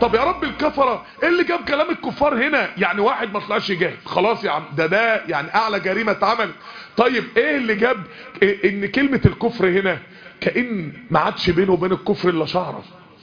طب يا رب الكفرة ايه اللي جاب كلام الكفار هنا يعني واحد ما طلعش يجاهد خلاص يا عم ده ده يعني اعلى جريمة اتعمل طيب ايه اللي جاب إيه ان كلمة الكفر هنا كأن ما عادش بينه وبين الكفر الا شعره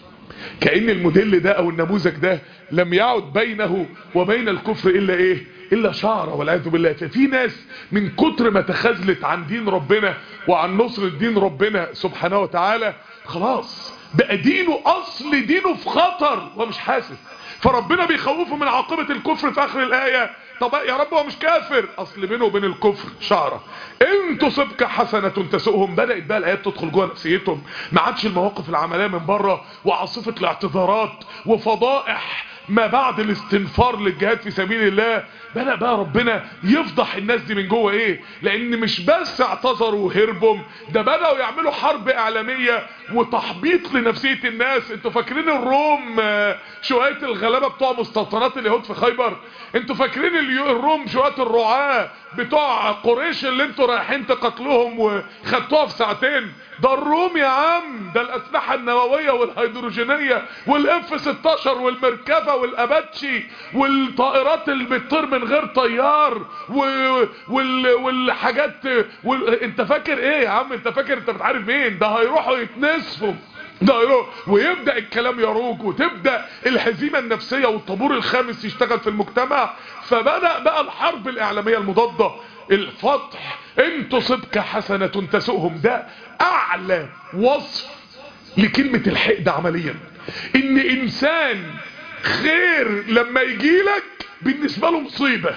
كأن الموديل ده او النموذج ده لم يعد بينه وبين الكفر الا ايه الا شعره والعياذ بالله ففي ناس من كتر ما تخاذلت عن دين ربنا وعن نصر دين ربنا سبحانه وتعالى خلاص بقى دينه اصل دينه في خطر ومش حاسس فربنا بيخوفه من عاقبة الكفر في اخر الاية طب يا رب هو مش كافر اصل بينه وبين الكفر شعره ان تصبك حسنة تسؤهم بدأت بقى الايات تدخل جوه نفسيتهم ما عادش المواقف العملية من بره وعاصفة الاعتذارات وفضائح ما بعد الاستنفار للجهاد في سبيل الله بدأ بقى ربنا يفضح الناس دي من جوه ايه لان مش بس اعتذروا وهربهم ده بدأوا يعملوا حرب اعلامية وتحبيط لنفسية الناس انتوا فاكرين الروم شوية الغلابة بتوع مستوطنات اليهود في خيبر انتوا فاكرين الروم شوية الرعاة بتوع قريش اللي انتوا رايحين تقتلوهم وخدتوها في ساعتين ده الروم يا عم ده الاسلحة النووية والهيدروجينية والاف 16 والمركبة والاباتشي والطائرات اللي بتطير من غير طيار و... وال... والحاجات وال... انت فاكر ايه يا عم انت فاكر انت بتعرف مين ده هيروحوا يتنسفوا ده هيروح ويبدأ الكلام يروج وتبدأ الهزيمة النفسية والطابور الخامس يشتغل في المجتمع فبدأ بقى الحرب الاعلامية المضادة الفتح ان تصبك حسنة تسؤهم ده اعلى وصف لكلمة الحقد عمليا ان انسان خير لما يجيلك بالنسبة له مصيبة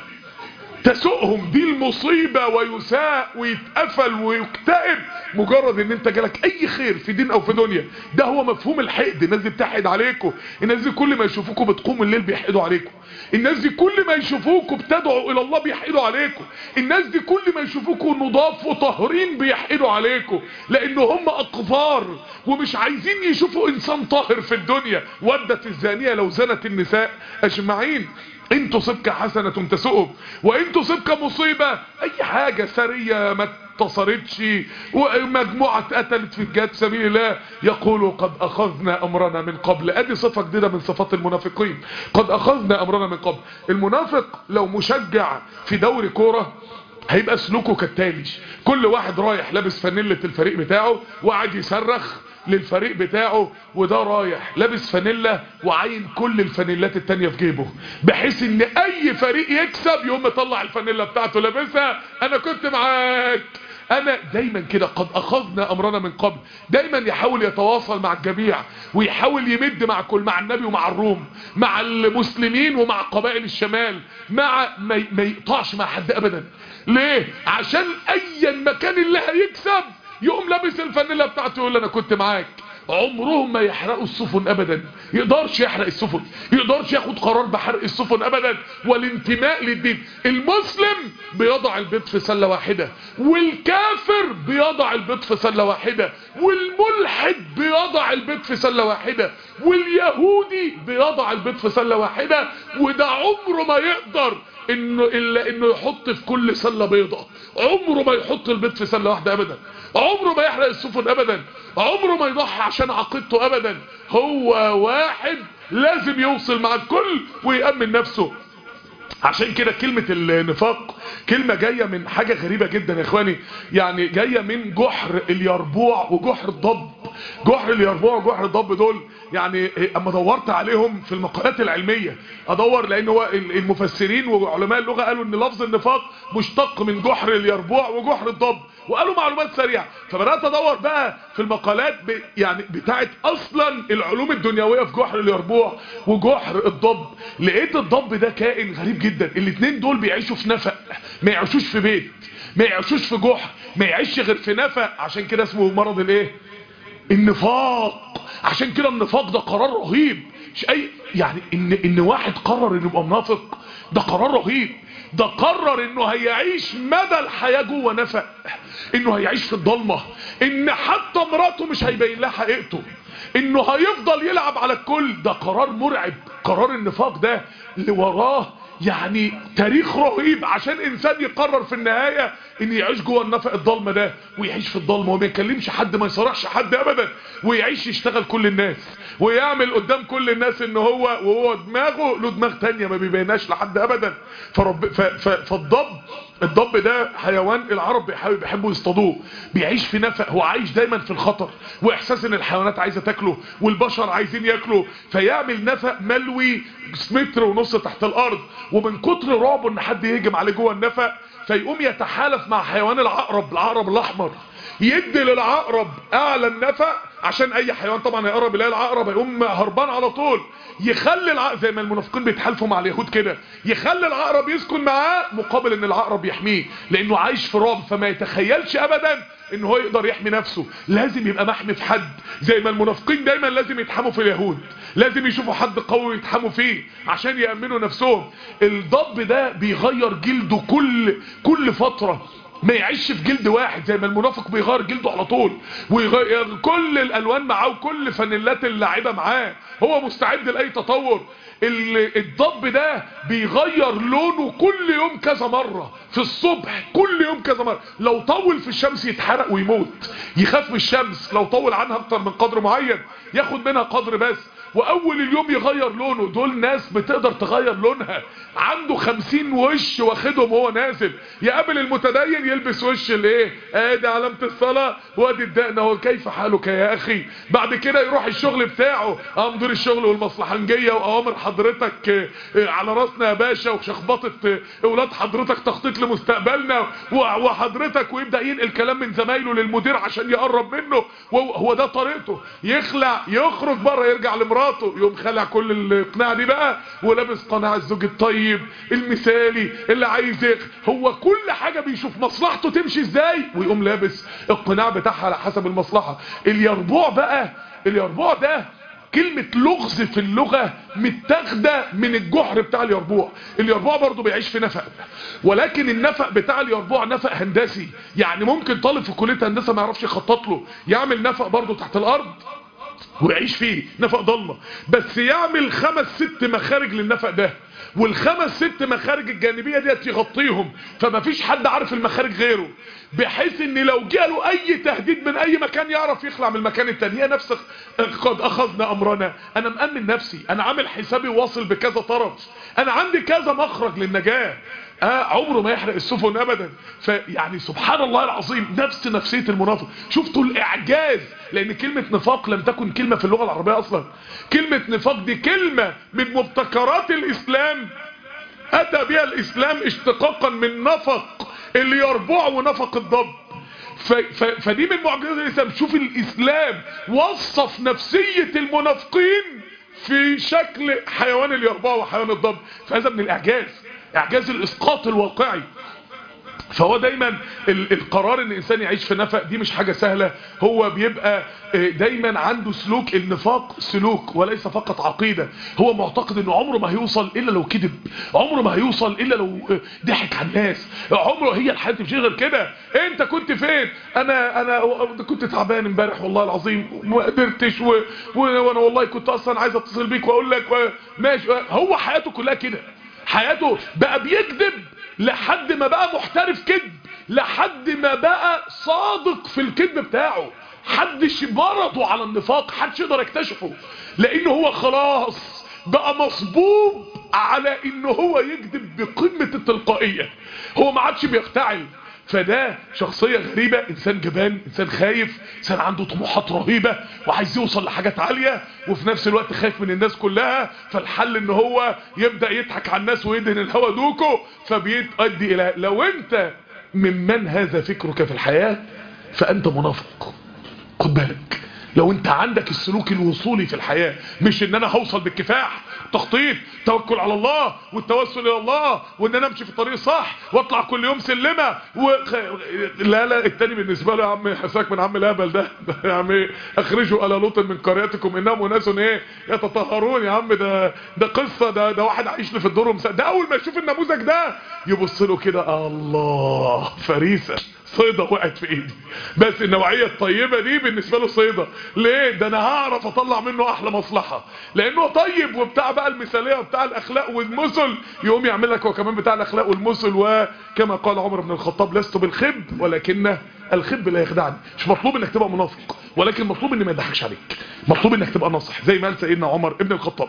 تسؤهم دي المصيبة ويساء ويتقفل ويكتئب مجرد ان انت جالك اي خير في دين او في دنيا ده هو مفهوم الحقد الناس دي بتحقد عليكم الناس دي كل ما يشوفوكوا بتقوموا الليل بيحقدوا عليكم الناس دي كل ما يشوفوكوا بتدعوا الى الله بيحقدوا عليكم الناس دي كل ما يشوفوكوا نضاف وطاهرين بيحقدوا عليكم لان هم اقذار ومش عايزين يشوفوا انسان طاهر في الدنيا ودت الزانية لو زنت النساء اجمعين ان تصبك حسنة تسؤهم وان تصبك مصيبة اي حاجة سرية ما اتصرتش ومجموعة اتقتلت في جهاد سبيل الله يقولوا قد اخذنا امرنا من قبل ادي صفة جديدة من صفات المنافقين قد اخذنا امرنا من قبل المنافق لو مشجع في دوري كورة هيبقى سلوكه كالتالي كل واحد رايح لابس فانيلة الفريق بتاعه وقاعد يصرخ للفريق بتاعه وده رايح لابس فانيلا وعين كل الفانيلات التانية في جيبه بحيث ان اي فريق يكسب يوم يطلع الفانيلا بتاعته لابسها انا كنت معاك انا دايما كده قد اخذنا امرنا من قبل دايما يحاول يتواصل مع الجميع ويحاول يمد مع كل مع النبي ومع الروم مع المسلمين ومع قبائل الشمال مع ما, ما يقطعش مع حد ابدا ليه عشان ايا مكان اللي هيكسب يقوم لابس الفانيلا بتاعته يقول انا كنت معاك عمرهم ما يحرقوا السفن ابدا يقدرش يحرق السفن يقدرش ياخد قرار بحرق السفن ابدا والانتماء للدين المسلم بيضع البيض في سلة واحدة والكافر بيضع البيض في سلة واحدة والملحد بيضع البيض في سلة واحدة واليهودي بيضع البيض في سلة واحدة وده عمره ما يقدر انه الا انه يحط في كل سله بيضه عمره ما يحط البيض في سله واحده ابدا عمره ما يحرق السفن ابدا عمره ما يضحي عشان عقيدته ابدا هو واحد لازم يوصل مع الكل ويأمن نفسه عشان كده كلمة النفاق كلمة جاية من حاجة غريبة جدا يا اخواني يعني جاية من جحر اليربوع وجحر الضب جحر اليربوع وجحر الضب دول يعني اما دورت عليهم في المقالات العلمية ادور لان هو المفسرين وعلماء اللغة قالوا ان لفظ النفاق مشتق من جحر اليربوع وجحر الضب وقالوا معلومات سريعة فبدأت ادور بقى في المقالات ب... يعني بتاعت اصلا العلوم الدنيوية في جحر اليربوع وجحر الضب لقيت الضب ده كائن غريب جدا الاتنين دول بيعيشوا في نفق ما يعيشوش في بيت ما يعيشوش في جحر ما يعيش غير في نفق عشان كده اسمه مرض الايه النفاق عشان كده النفاق ده قرار رهيب مش اي يعني ان ان واحد قرر انه يبقى منافق ده قرار رهيب ده قرر انه هيعيش مدى الحياة جوه نفق انه هيعيش في الضلمة ان حتى مراته مش هيبين لها حقيقته انه هيفضل يلعب على الكل ده قرار مرعب قرار النفاق ده اللي وراه يعني تاريخ رهيب عشان انسان يقرر في النهاية ان يعيش جوه النفق الضلمه ده ويعيش في الضلمه وما يكلمش حد ما يصرحش حد ابدا ويعيش يشتغل كل الناس ويعمل قدام كل الناس ان هو وهو دماغه له دماغ تانية ما بيبيناش لحد ابدا فرب ف ف فالضب الضب ده حيوان العرب بيحاول بيحبوا يصطادوه بيعيش في نفق هو عايش دايما في الخطر واحساس ان الحيوانات عايزه تاكله والبشر عايزين ياكلوا فيعمل نفق ملوي متر ونص تحت الارض ومن كتر رعبه ان حد يهجم عليه جوه النفق فيقوم يتحالف مع حيوان العقرب العقرب الاحمر يدي للعقرب اعلى النفق عشان اي حيوان طبعا يقرب يلاقي العقرب يقوم هربان على طول يخلي العقرب زي ما المنافقين بيتحالفوا مع اليهود كده يخلي العقرب يسكن معاه مقابل ان العقرب يحميه لانه عايش في رعب فما يتخيلش ابدا ان هو يقدر يحمي نفسه لازم يبقى محمي في حد زي ما المنافقين دايما لازم يتحموا في اليهود لازم يشوفوا حد قوي يتحموا فيه عشان يأمنوا نفسهم الضب ده بيغير جلده كل كل فترة ما يعيش في جلد واحد زي ما المنافق بيغير جلده على طول ويغير كل الالوان معاه وكل فانيلات اللاعبه معاه هو مستعد لاي تطور الضب ده بيغير لونه كل يوم كذا مرة في الصبح كل يوم كذا مرة لو طول في الشمس يتحرق ويموت يخاف من الشمس لو طول عنها اكتر من قدر معين ياخد منها قدر بس واول اليوم يغير لونه دول ناس بتقدر تغير لونها عنده خمسين وش واخدهم وهو نازل يقابل المتدين يلبس وش الايه ادي علامة الصلاة وادي الدقن هو كيف حالك يا اخي بعد كده يروح الشغل بتاعه امضر الشغل والمصلحنجية واوامر حضرتك على راسنا يا باشا وشخبطة اولاد حضرتك تخطيط لمستقبلنا وحضرتك ويبدأ ينقل كلام من زمايله للمدير عشان يقرب منه وهو ده طريقته يخلع يخرج بره يرجع لمراته يقوم خلع كل الاقناع دي بقى ولابس قناع الزوج الطيب المثالي اللي عايز هو كل حاجة بيشوف مصلحته تمشي ازاي ويقوم لابس القناع بتاعها على حسب المصلحة اليربوع بقى اليربوع ده كلمة لغز في اللغة متاخده من الجحر بتاع اليربوع اليربوع برضو بيعيش في نفق ولكن النفق بتاع اليربوع نفق هندسي يعني ممكن طالب في كلية هندسة ما يعرفش يخطط له يعمل نفق برضو تحت الارض ويعيش فيه نفق ضلمه بس يعمل خمس ست مخارج للنفق ده والخمس ست مخارج الجانبيه ديت يغطيهم فما فيش حد عارف المخارج غيره بحيث ان لو جاله اي تهديد من اي مكان يعرف يخلع من المكان التاني هي نفس قد اخذنا امرنا انا مأمن نفسي انا عامل حسابي واصل بكذا طرف انا عندي كذا مخرج للنجاه آه عمره ما يحرق السفن ابدا فيعني سبحان الله العظيم نفس نفسية المنافق شفتوا الاعجاز لان كلمة نفاق لم تكن كلمة في اللغة العربية اصلا كلمة نفاق دي كلمة من مبتكرات الاسلام اتى بها الاسلام اشتقاقا من نفق اللي يربع ونفق الضب ف ف فدي من معجزات الاسلام شوف الاسلام وصف نفسية المنافقين في شكل حيوان اليربع وحيوان الضب فهذا من الاعجاز اعجاز الاسقاط الواقعي فهو دايما القرار ان الانسان يعيش في نفق دي مش حاجة سهلة هو بيبقى دايما عنده سلوك النفاق سلوك وليس فقط عقيدة هو معتقد انه عمره ما هيوصل الا لو كذب عمره ما هيوصل الا لو ضحك على الناس عمره هي الحياة تمشي غير كده انت كنت فين انا انا كنت تعبان امبارح والله العظيم ما قدرتش و... وانا والله كنت اصلا عايز اتصل بيك واقول لك و... ماشي هو حياته كلها كده حياته بقى بيكذب لحد ما بقى محترف كذب لحد ما بقى صادق في الكذب بتاعه حدش مرضه على النفاق حدش يقدر يكتشفه لانه هو خلاص بقى مصبوب على انه هو يكذب بقمة التلقائية هو ما عادش بيفتعل فده شخصية غريبة انسان جبان انسان خايف انسان عنده طموحات رهيبة وعايز يوصل لحاجات عالية وفي نفس الوقت خايف من الناس كلها فالحل ان هو يبدأ يضحك على الناس ويدهن الهوى دوكو فبيتؤدي الى لو انت ممن هذا فكرك في الحياة فانت منافق خد بالك لو انت عندك السلوك الوصولي في الحياة مش ان انا هوصل بالكفاح تخطيط توكل على الله والتوسل الى الله وان انا امشي في طريق صح واطلع كل يوم سلمة و... لا لا التاني بالنسبة له يا عم حساك من عم الهبل ده, ده يا عم اخرجوا على لوط من قريتكم انهم اناس ايه يتطهرون يا عم ده ده قصة ده ده واحد عايش لي في الدور ومس... ده اول ما يشوف النموذج ده يبص له كده الله فريسة صيدة وقعت في ايدي بس النوعية الطيبة دي بالنسبة له صيدة ليه ده انا هعرف اطلع منه احلى مصلحة لانه طيب وبتاع بقى بقى المثاليه وبتاع الاخلاق والمثل يقوم يعمل لك هو كمان بتاع الاخلاق والمثل وكما قال عمر بن الخطاب لست بالخب ولكن الخب لا يخدعني مش مطلوب انك تبقى منافق ولكن مطلوب ان ما يضحكش عليك مطلوب انك تبقى ناصح زي ما قال سيدنا عمر ابن الخطاب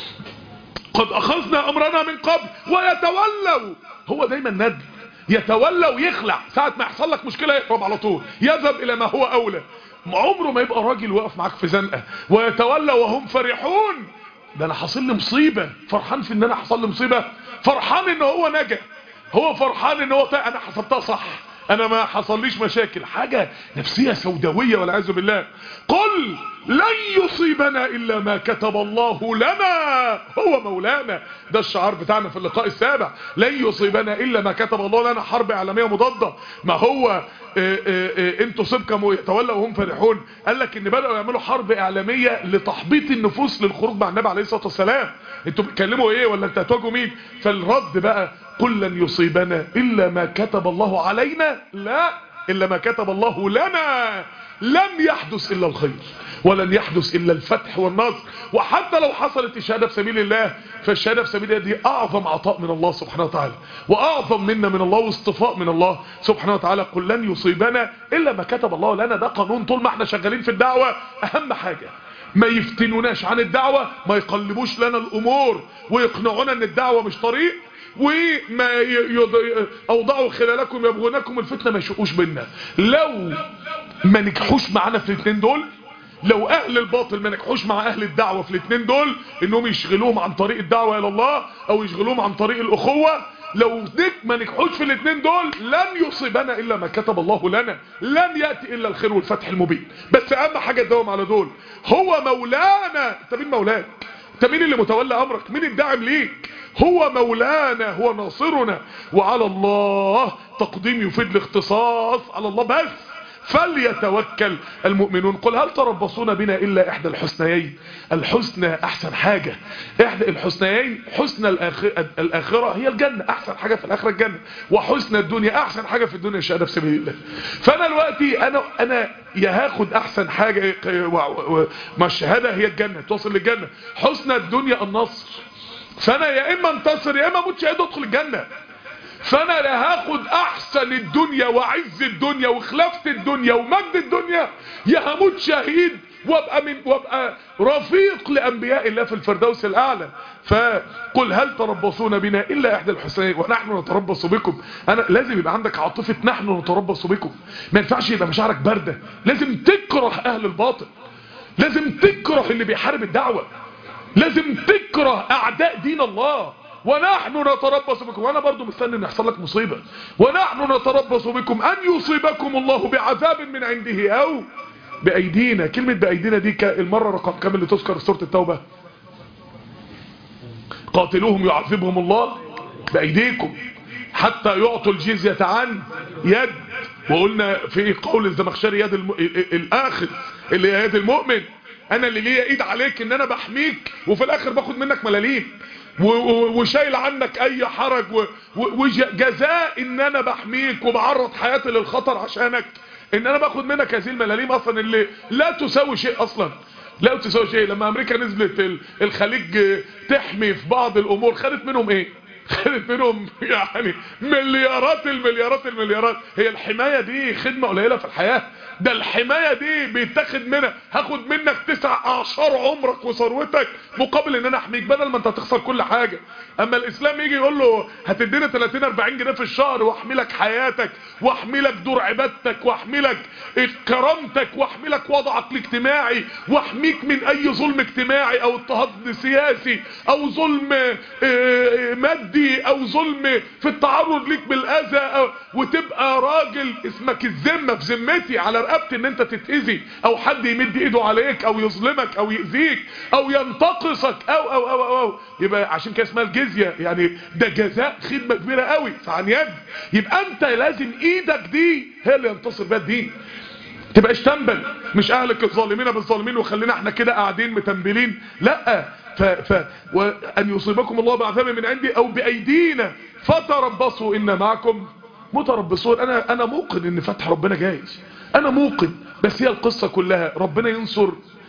قد اخذنا امرنا من قبل ويتولوا هو دايما ندل يتولى ويخلع ساعة ما يحصل لك مشكلة يهرب على طول يذهب الى ما هو اولى عمره ما يبقى راجل واقف معاك في زنقة ويتولى وهم فرحون ده انا حصل لي مصيبة فرحان في ان انا حصل لي مصيبة فرحان ان هو نجا هو فرحان ان هو طيب انا حسبتها صح انا ما حصليش مشاكل حاجة نفسية سوداوية والعياذ بالله قل لن يصيبنا الا ما كتب الله لنا هو مولانا ده الشعار بتاعنا في اللقاء السابع لن يصيبنا الا ما كتب الله لنا حرب اعلامية مضادة ما هو اه اه اه ان تصيبكم يتولوا وهم فرحون قال لك ان بدأوا يعملوا حرب اعلامية لتحبيط النفوس للخروج مع النبي عليه الصلاة والسلام انتوا بتكلموا ايه ولا انت هتواجهوا مين فالرد بقى قل لن يصيبنا إلا ما كتب الله علينا لا إلا ما كتب الله لنا لم يحدث إلا الخير ولن يحدث إلا الفتح والنصر وحتى لو حصلت الشهادة في سبيل الله فالشهادة في سبيل الله دي أعظم عطاء من الله سبحانه وتعالى وأعظم منا من الله واصطفاء من الله سبحانه وتعالى قل لن يصيبنا إلا ما كتب الله لنا ده قانون طول ما احنا شغالين في الدعوة أهم حاجة ما يفتنوناش عن الدعوة ما يقلبوش لنا الأمور ويقنعونا ان الدعوة مش طريق وما يض... اوضعوا خلالكم يبغونكم الفتنة ما يشقوش بينا لو ما نجحوش معانا في الاثنين دول لو اهل الباطل ما نجحوش مع اهل الدعوة في الاثنين دول انهم يشغلوهم عن طريق الدعوة الى الله او يشغلوهم عن طريق الاخوة لو نك ما نجحوش في الاثنين دول لن يصيبنا الا ما كتب الله لنا لن يأتي الا الخير والفتح المبين بس اهم حاجة تداوم على دول هو مولانا انت مين مولاك انت مين اللي متولى امرك مين الداعم ليك هو مولانا هو ناصرنا وعلى الله تقديم يفيد الاختصاص على الله بس فليتوكل المؤمنون قل هل تربصون بنا إلا إحدى الحسنيين الحسنى أحسن حاجة إحدى الحسنيين حسن الآخرة هي الجنة أحسن حاجة في الآخرة الجنة وحسن الدنيا أحسن حاجة في الدنيا الشهادة في سبيل الله فأنا دلوقتي أنا, أنا يا هاخد أحسن حاجة ما الشهادة هي الجنة توصل للجنة حسن الدنيا النصر فانا يا اما انتصر يا اما اموت شهيد ادخل الجنه فانا لا هاخد احسن الدنيا وعز الدنيا وخلافه الدنيا ومجد الدنيا يا هموت شهيد وابقى من وابقى رفيق لانبياء الله في الفردوس الاعلى فقل هل تربصون بنا الا احدى الحسنين ونحن نتربص بكم انا لازم يبقى عندك عاطفه نحن نتربص بكم ما ينفعش يبقى مشاعرك بارده لازم تكره اهل الباطل لازم تكره اللي بيحارب الدعوه لازم تكره اعداء دين الله ونحن نتربص بكم وانا برضو مستني ان يحصل لك مصيبة ونحن نتربص بكم ان يصيبكم الله بعذاب من عنده او بايدينا كلمة بايدينا دي المرة رقم كام اللي تذكر في سورة التوبة قاتلوهم يعذبهم الله بايديكم حتى يعطوا الجزية عن يد وقلنا في قول الزمخشري يد الم... الاخذ اللي هي يد المؤمن انا اللي ليا ايد عليك ان انا بحميك وفي الاخر باخد منك ملاليم وشايل عنك اي حرج وجزاء ان انا بحميك وبعرض حياتي للخطر عشانك ان انا باخد منك هذه الملاليم اصلا اللي لا تساوي شيء اصلا لا تساوي شيء لما امريكا نزلت الخليج تحمي في بعض الامور خدت منهم ايه خدت منهم يعني مليارات المليارات المليارات هي الحماية دي خدمة قليلة في الحياة ده الحماية دي بيتاخد منها هاخد منك تسع اعشار عمرك وثروتك مقابل ان انا احميك بدل ما انت تخسر كل حاجة اما الاسلام يجي يقول له هتدينا 30 40 جنيه في الشهر واحمي لك حياتك واحمي لك دور عبادتك واحمي لك كرامتك واحمي لك وضعك الاجتماعي واحميك من اي ظلم اجتماعي او اضطهاد سياسي او ظلم مادي او ظلم في التعرض ليك بالاذى أو وتبقى راجل اسمك الذمه في ذمتي على رقبتي ان انت تتاذي او حد يمد ايده عليك او يظلمك او يأذيك او ينتقصك او او او او, أو. يبقى عشان كده اسمها الجزيه يعني ده جزاء خدمه كبيره قوي فعن يد يبقى انت لازم ايدك دي هي اللي ينتصر بها الدين تبقاش تنبل مش اهلك الظالمين بالظالمين وخلينا احنا كده قاعدين متنبلين لا ف ف وان يصيبكم الله بعذاب من عندي او بايدينا فتربصوا ان معكم متربصون انا انا موقن ان فتح ربنا جاي انا موقن بس هي القصة كلها ربنا ينصر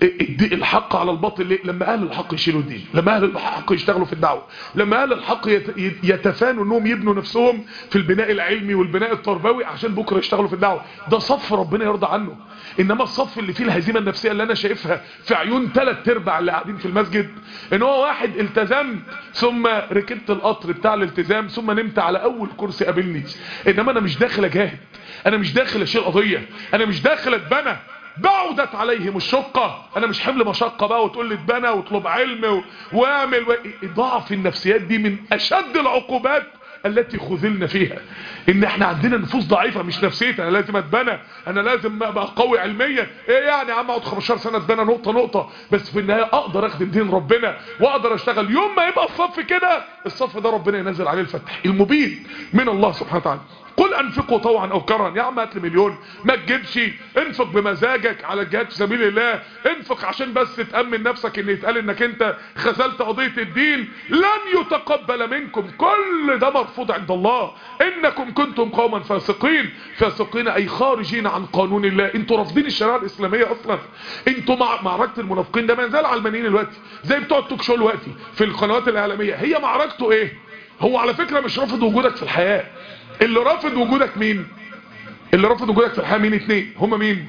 الد- الحق على الباطل ليه؟ لما اهل الحق يشيلوا الدين لما اهل الحق يشتغلوا في الدعوه لما اهل الحق يت- يت- يتفانوا انهم يبنوا نفسهم في البناء العلمي والبناء التربوي عشان بكره يشتغلوا في الدعوه ده صف ربنا يرضى عنه انما الصف اللي فيه الهزيمه النفسيه اللي انا شايفها في عيون ثلاث ارباع اللي قاعدين في المسجد ان هو واحد التزمت ثم ركبت القطر بتاع الالتزام ثم نمت على اول كرسي قابلني انما انا مش داخل اجاهد انا مش داخل اشيل قضيه انا مش داخل اتبنى بعدت عليهم الشقة انا مش حمل مشقة بقى وتقول لي اتبنى واطلب علم و- واعمل و... ضعف النفسيات دي من اشد العقوبات التي خذلنا فيها ان احنا عندنا نفوس ضعيفة مش نفسيتي انا لازم اتبنى انا لازم ابقى قوي علميا ايه يعني يا عم اقعد 15 سنة اتبنى نقطة نقطة بس في النهاية اقدر اخدم دين ربنا واقدر اشتغل يوم ما يبقى الصف كده الصف ده ربنا ينزل عليه الفتح المبين من الله سبحانه وتعالى قل انفقوا طوعا او كرها يا عم هات لي مليون ما تجيبش انفق بمزاجك على الجهاد في سبيل الله انفق عشان بس تأمن نفسك ان يتقال انك انت خذلت قضية الدين لن يتقبل منكم كل ده مرفوض عند الله انكم كنتم قوما فاسقين فاسقين اي خارجين عن قانون الله انتوا رافضين الشريعه الاسلاميه اصلا انتوا مع معركه المنافقين ده ما زال علمانيين دلوقتي زي بتوع التوك شو دلوقتي في القنوات الاعلاميه هي معركته ايه هو على فكره مش رافض وجودك في الحياه اللي رافض وجودك مين اللي رافض وجودك في الحياة مين اتنين هما مين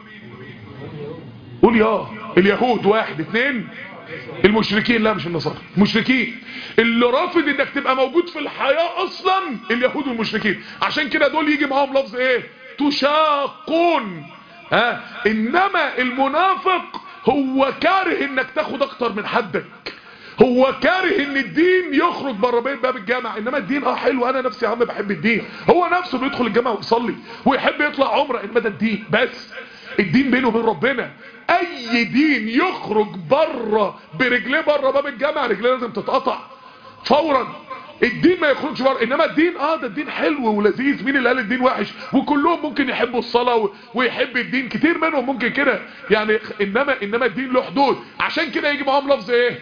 قول يا اليهود واحد اتنين المشركين لا مش النصارى المشركين اللي رافض انك تبقى موجود في الحياة اصلا اليهود والمشركين عشان كده دول يجي معاهم لفظ ايه تشاقون ها انما المنافق هو كاره انك تاخد اكتر من حدك هو كاره ان الدين يخرج بره بين باب الجامع انما الدين اه حلو انا نفسي يا عم بحب الدين هو نفسه بيدخل الجامع ويصلي ويحب يطلع عمره انما ده الدين بس الدين بينه وبين ربنا اي دين يخرج بره برجليه بره باب الجامع رجليه لازم تتقطع فورا الدين ما يخرجش بره انما الدين اه ده الدين حلو ولذيذ مين اللي قال الدين وحش وكلهم ممكن يحبوا الصلاه و- ويحب الدين كتير منهم ممكن كده يعني انما انما الدين له حدود عشان كده يجي معاهم لفظ ايه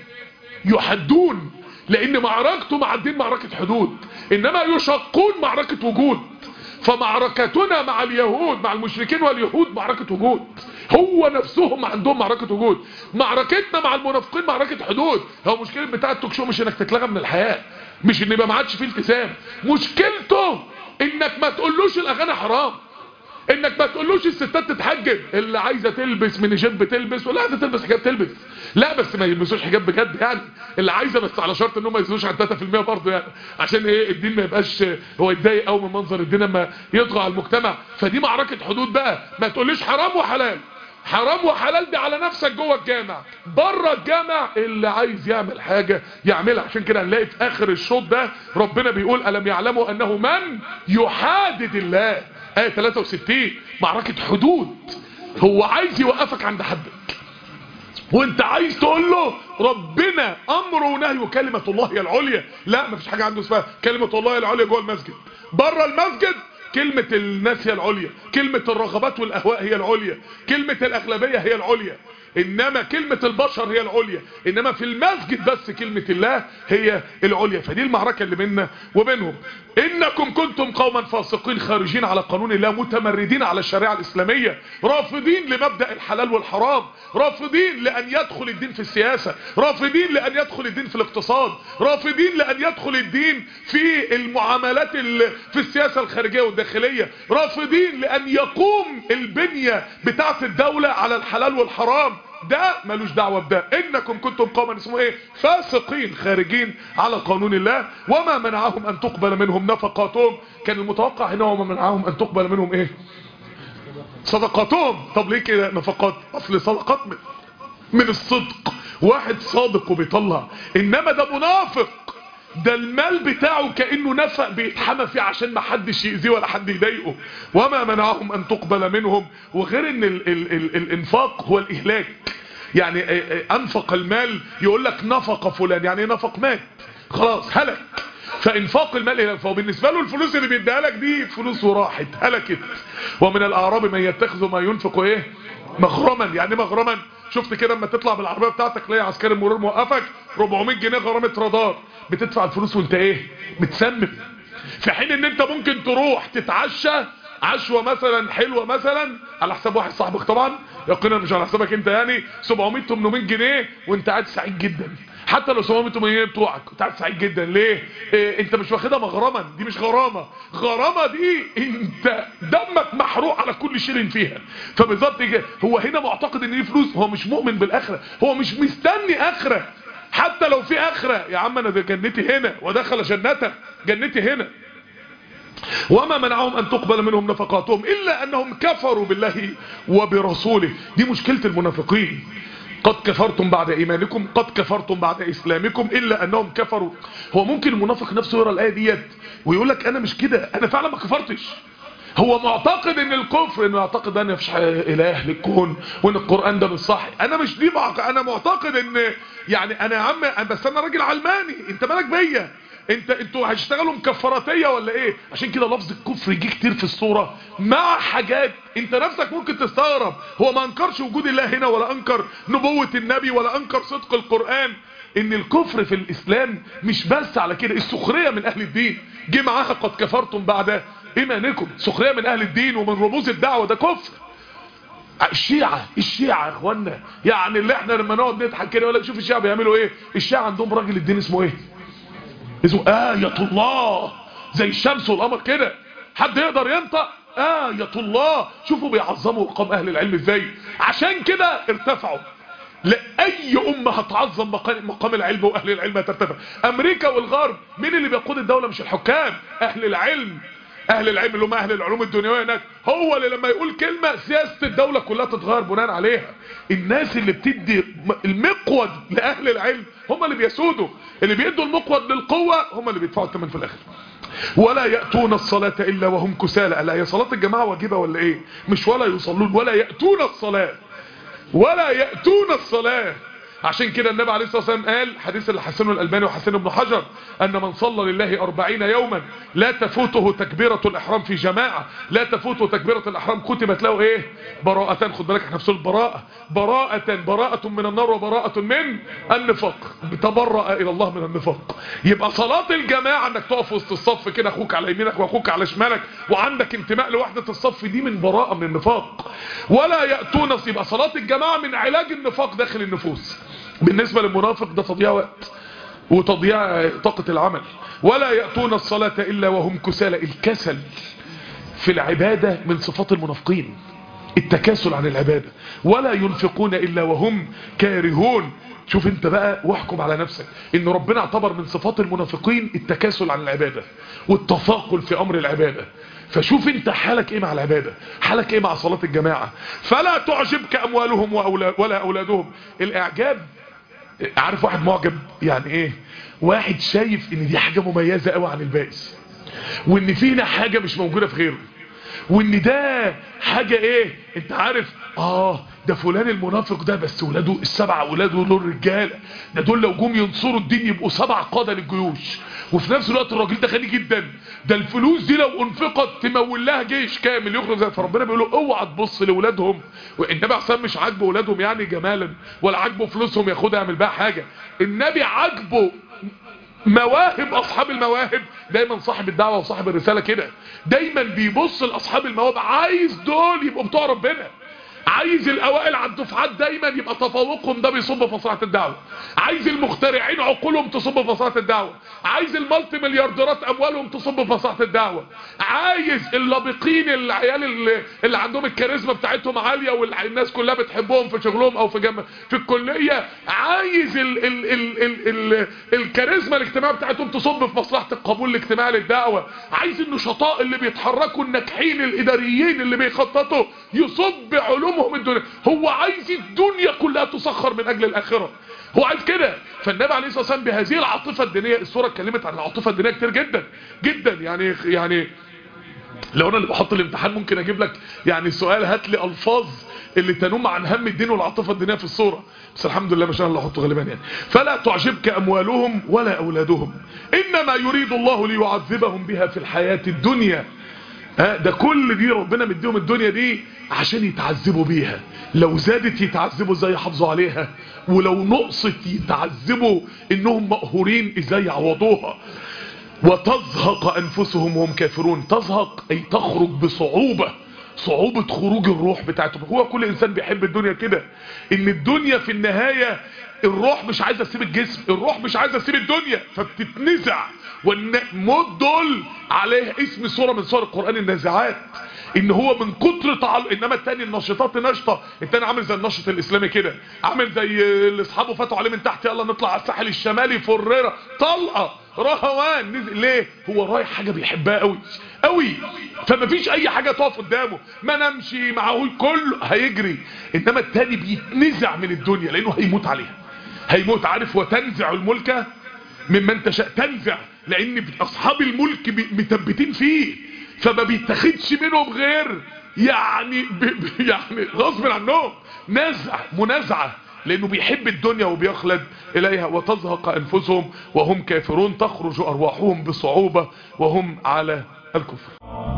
يحدون لان معركته مع الدين معركة حدود انما يشقون معركة وجود فمعركتنا مع اليهود مع المشركين واليهود معركة وجود هو نفسهم عندهم معركة وجود معركتنا مع المنافقين معركة حدود هو مشكلة بتاع التوك شو مش انك تتلغى من الحياة مش ان يبقى ما عادش فيه التزام مشكلته انك ما تقولوش الاغاني حرام انك ما تقولوش الستات تتحجب اللي عايزه تلبس من جيب تلبس ولا عايزه تلبس حجاب تلبس لا بس ما يلبسوش حجاب بجد يعني اللي عايزه بس على شرط انهم ما يزيدوش عن 3% برضه يعني عشان ايه الدين ما يبقاش هو يتضايق قوي من منظر الدين لما يطغى على المجتمع فدي معركه حدود بقى ما تقوليش حرام وحلال حرام وحلال دي على نفسك جوه الجامع بره الجامع اللي عايز يعمل حاجة يعملها عشان كده هنلاقي في اخر الشوط ده ربنا بيقول ألم يعلموا أنه من يحادد الله آية 63 معركة حدود هو عايز يوقفك عند حدك وانت عايز تقول له ربنا امره ونهيه كلمة الله هي العليا لا مفيش حاجة عنده اسمها كلمة الله هي العليا جوه المسجد بره المسجد كلمة الناس هي العليا كلمة الرغبات والأهواء هي العليا كلمة الأغلبية هي العليا إنما كلمة البشر هي العليا إنما في المسجد بس كلمة الله هي العليا فدي المعركة اللي بيننا وبينهم إنكم كنتم قوما فاسقين خارجين على قانون الله متمردين على الشريعة الإسلامية رافضين لمبدأ الحلال والحرام رافضين لأن يدخل الدين في السياسة رافضين لأن يدخل الدين في الاقتصاد رافضين لأن يدخل الدين في المعاملات ال- في السياسة الخارجية والداخلية رافضين لأن يقوم البنية بتاعة الدولة على الحلال والحرام ده ملوش دعوة بده انكم كنتم قوما اسمه ايه فاسقين خارجين على قانون الله وما منعهم ان تقبل منهم نفقاتهم كان المتوقع هنا وما منعهم ان تقبل منهم ايه صدقاتهم طب ليه كده نفقات اصل صدقات من, من الصدق واحد صادق وبيطلع انما ده منافق ده المال بتاعه كأنه نفق بيتحمى فيه عشان ما حدش يأذيه ولا حد يضايقه وما منعهم أن تقبل منهم وغير ان ال ال ال الانفاق هو الإهلاك يعني آه، آه، أنفق المال يقول لك نفق فلان يعني إيه نفق مات خلاص هلك فانفاق المال هلك فهو بالنسبة له الفلوس اللي بيديها لك دي فلوس وراحت هلكت ومن الأعراب من يتخذ ما ينفق ايه مغرما يعني إيه مغرما شفت كده لما تطلع بالعربيه بتاعتك تلاقي عسكري المرور موقفك 400 جنيه غرامه رادار بتدفع الفلوس وانت ايه متسمم في حين ان انت ممكن تروح تتعشى عشوة مثلا حلوة مثلا على حساب واحد صاحبك طبعا يقينا مش على حسابك انت يعني 700 800 جنيه وانت قاعد سعيد جدا حتى لو 700 800 جنيه بتوعك انت قاعد سعيد جدا ليه إيه انت مش واخدها مغرما دي مش غرامه غرامه دي انت دمك محروق على كل شيء فيها فبالظبط كده هو هنا معتقد ان دي فلوس هو مش مؤمن بالاخره هو مش مستني اخره حتى لو في اخره يا عم انا ده جنتي هنا ودخل جنته جنتي هنا وما منعهم أن تقبل منهم نفقاتهم إلا أنهم كفروا بالله وبرسوله دي مشكلة المنافقين قد كفرتم بعد إيمانكم قد كفرتم بعد إسلامكم إلا أنهم كفروا هو ممكن المنافق نفسه يرى الآية ديت ويقول لك أنا مش كده أنا فعلا ما كفرتش هو معتقد ان الكفر انه يعتقد ان مفيش اله للكون وان القران ده مش صح انا مش دي معق... انا معتقد ان يعني انا يا عم بس انا راجل علماني انت مالك بيا انت انتوا هتشتغلوا مكفراتيه ولا ايه عشان كده لفظ الكفر يجي كتير في الصوره مع حاجات انت نفسك ممكن تستغرب هو ما انكرش وجود الله هنا ولا انكر نبوه النبي ولا انكر صدق القران ان الكفر في الاسلام مش بس على كده السخريه من اهل الدين جه معاها قد كفرتم بعد ايمانكم سخريه من اهل الدين ومن رموز الدعوه ده كفر الشيعة الشيعة يا اخوانا يعني اللي احنا لما نقعد نضحك كده يقول لك شوف الشيعة بيعملوا ايه الشيعة عندهم راجل الدين اسمه ايه اسمه آية الله زي الشمس والقمر كده حد يقدر ينطق آية الله شوفوا بيعظموا مقام أهل العلم ازاي عشان كده ارتفعوا لأي أمة هتعظم مقام العلم وأهل العلم هترتفع أمريكا والغرب مين اللي بيقود الدولة مش الحكام أهل العلم أهل العلم اللي هم أهل العلوم الدنيوية هناك هو اللي لما يقول كلمة سياسة الدولة كلها تتغير بناء عليها الناس اللي بتدي المقود لأهل العلم هم اللي بيسودوا اللي بيدوا المقود للقوة هم اللي بيدفعوا الثمن في الآخر ولا يأتون الصلاة إلا وهم كسالى لا هي صلاة الجماعة واجبة ولا إيه مش ولا يصلون ولا يأتون الصلاة ولا يأتون الصلاة عشان كده النبي عليه الصلاة والسلام قال حديث اللي حسنه الألباني وحسنه ابن حجر أن من صلى لله أربعين يوما لا تفوته تكبيرة الإحرام في جماعة لا تفوته تكبيرة الإحرام كتبت له إيه براءة خد بالك احنا في سورة براءة براءة براءة من النار وبراءة من النفاق بتبرأ إلى الله من النفاق يبقى صلاة الجماعة انك تقف وسط الصف كده أخوك على يمينك وأخوك على شمالك وعندك انتماء لوحدة الصف دي من براءة من النفاق ولا يأتون يبقى صلاة الجماعة من علاج النفاق داخل النفوس بالنسبة للمنافق ده تضييع وقت وتضييع طاقة العمل ولا يأتون الصلاة إلا وهم كسالى الكسل في العبادة من صفات المنافقين التكاسل عن العبادة ولا ينفقون إلا وهم كارهون شوف انت بقى واحكم على نفسك ان ربنا اعتبر من صفات المنافقين التكاسل عن العبادة والتثاقل في امر العبادة فشوف انت حالك ايه مع العبادة حالك ايه مع صلاة الجماعة فلا تعجبك اموالهم وأولاد ولا اولادهم الاعجاب عارف واحد معجب يعني ايه واحد شايف ان دي حاجة مميزة قوي عن الباقي وان فينا حاجة مش موجودة في غيره وان ده حاجة ايه انت عارف اه ده فلان المنافق ده بس ولاده السبع اولاده دول رجاله ده دول لو جم ينصروا الدين يبقوا سبع قاده للجيوش وفي نفس الوقت الراجل ده غني جدا ده الفلوس دي لو انفقت تمول لها جيش كامل يخرج زي فربنا بيقول له اوعى تبص لاولادهم والنبي عشان مش عاجبه اولادهم يعني جمالا ولا عاجبه فلوسهم ياخدها يعمل بيها حاجه النبي عاجبه مواهب اصحاب المواهب دايما صاحب الدعوه وصاحب الرساله كده دايما بيبص لاصحاب المواهب عايز دول يبقوا بتوع ربنا عايز الاوائل على الدفعات دايما يبقى تفوقهم ده بيصب في مصلحه الدعوه عايز المخترعين عقولهم تصب في مصلحه الدعوه عايز المالتي مليارديرات اموالهم تصب في مصلحه الدعوه عايز اللابقين العيال اللي, اللي عندهم الكاريزما بتاعتهم عاليه والناس كلها بتحبهم في شغلهم او في جم... في الكليه عايز ال... ال... ال... ال... ال... الكاريزما الاجتماعيه بتاعتهم تصب في مصلحه القبول الاجتماعي للدعوه عايز النشطاء اللي بيتحركوا الناجحين الاداريين اللي بيخططوا يصب علوم همهم الدنيا هو عايز الدنيا كلها تسخر من اجل الاخرة هو عايز كده فالنبي عليه الصلاة والسلام بهذه العاطفة الدينية السورة اتكلمت عن العاطفة الدينية كتير جدا جدا يعني يعني لو انا اللي بحط الامتحان ممكن اجيب لك يعني سؤال هات لي الفاظ اللي تنم عن هم الدين والعاطفة الدينية في الصورة بس الحمد لله مش انا اللي احطه غالبا يعني فلا تعجبك اموالهم ولا اولادهم انما يريد الله ليعذبهم بها في الحياة الدنيا ده كل دي ربنا مديهم الدنيا دي عشان يتعذبوا بيها لو زادت يتعذبوا ازاي يحافظوا عليها ولو نقصت يتعذبوا انهم مقهورين ازاي يعوضوها وتزهق أنفسهم وهم كافرون تزهق أي تخرج بصعوبة صعوبة خروج الروح بتاعته هو كل إنسان بيحب الدنيا كده إن الدنيا في النهاية الروح مش عايزة تسيب الجسم الروح مش عايزة تسيب الدنيا فبتتنزع والموت دول عليه اسم سورة من سور القرآن النازعات ان هو من كتر تعلق انما التاني النشطات نشطة التاني عامل زي النشط الاسلامي كده عامل زي اللي اصحابه فاتوا عليه من تحت يلا نطلع على الساحل الشمالي فريرة طلقة رهوان نزل ليه هو رايح حاجة بيحبها قوي قوي فما فيش اي حاجة تقف قدامه ما نمشي معه كله هيجري انما التاني بيتنزع من الدنيا لانه هيموت عليها هيموت عارف وتنزع الملكة ممن تشاء تنزع لان اصحاب الملك مثبتين فيه فما بيتاخدش منهم غير يعني ب... ب... يعني غصب عنهم نزع منازعه لانه بيحب الدنيا وبيخلد اليها وتزهق انفسهم وهم كافرون تخرج ارواحهم بصعوبه وهم على الكفر